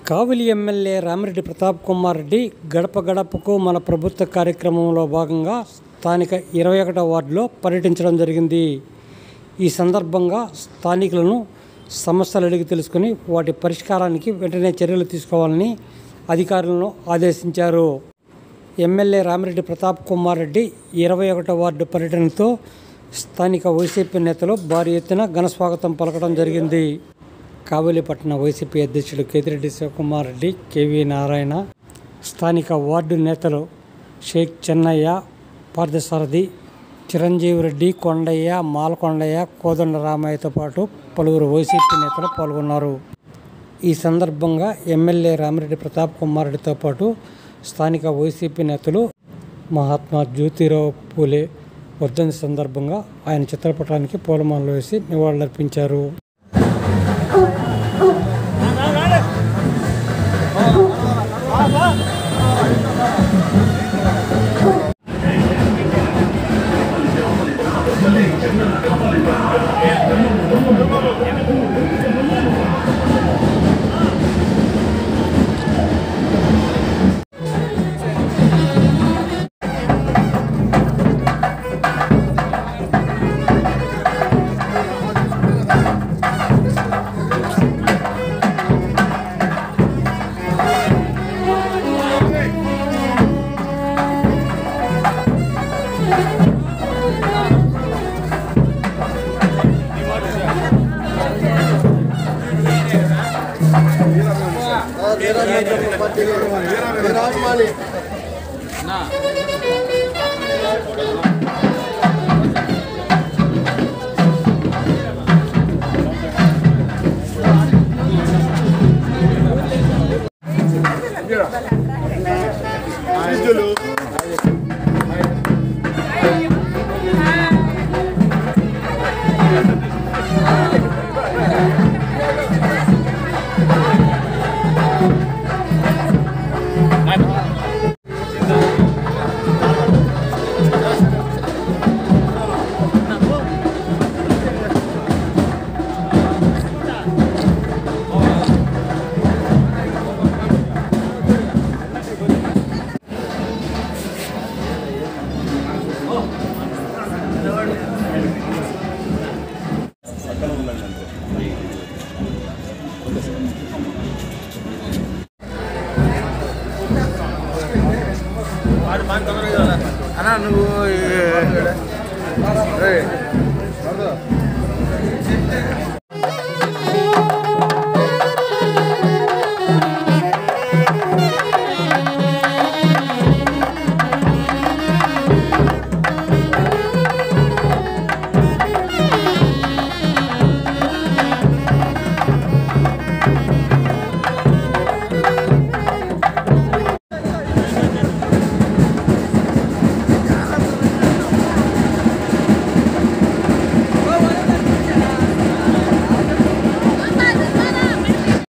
కావలి MLA Ramireddy Prathap Kumar Reddy గడప గడపకు మన ప్రభుత్వ కార్యక్రమంలో భాగంగా స్థానిక ఇరవై ఒకటో వార్డులో పర్యటించడం జరిగింది ఈ సందర్భంగా స్థానికులను సమస్యలు అడిగి తెలుసుకుని వాటి పరిష్కారానికి వెంటనే చర్యలు తీసుకోవాలని అధికారులను ఆదేశించారు ఎమ్మెల్యే రామిరెడ్డి ప్రతాప్ కుమార్ రెడ్డి ఇరవై ఒకటో వార్డు పర్యటనతో స్థానిక వైసీపీ నేతలు భారీ ఎత్తున ఘనస్వాగతం పలకడం జరిగింది కావలిపట్నం వైసీపీ అధ్యక్షుడు కేతిరెడ్డి శివకుమార్ రెడ్డి కేవీ నారాయణ స్థానిక వార్డు నేతలు షేక్ చెన్నయ్య పార్థసారథి చిరంజీవి రెడ్డి కొండయ్య మాలకొండయ్య కోదండ రామయ్యతో పాటు పలువురు వైసీపీ నేతలు పాల్గొన్నారు ఈ సందర్భంగా ఎమ్మెల్యే రామిరెడ్డి ప్రతాప్ కుమార్ రెడ్డితో పాటు స్థానిక వైసీపీ నేతలు మహాత్మా జ్యోతిరావు పూలే వర్ధంతి సందర్భంగా ఆయన చిత్రపటానికి పూలమాలలు వేసి నివాళులర్పించారు అన్నా నువ్వు ఈ- ఏయ్,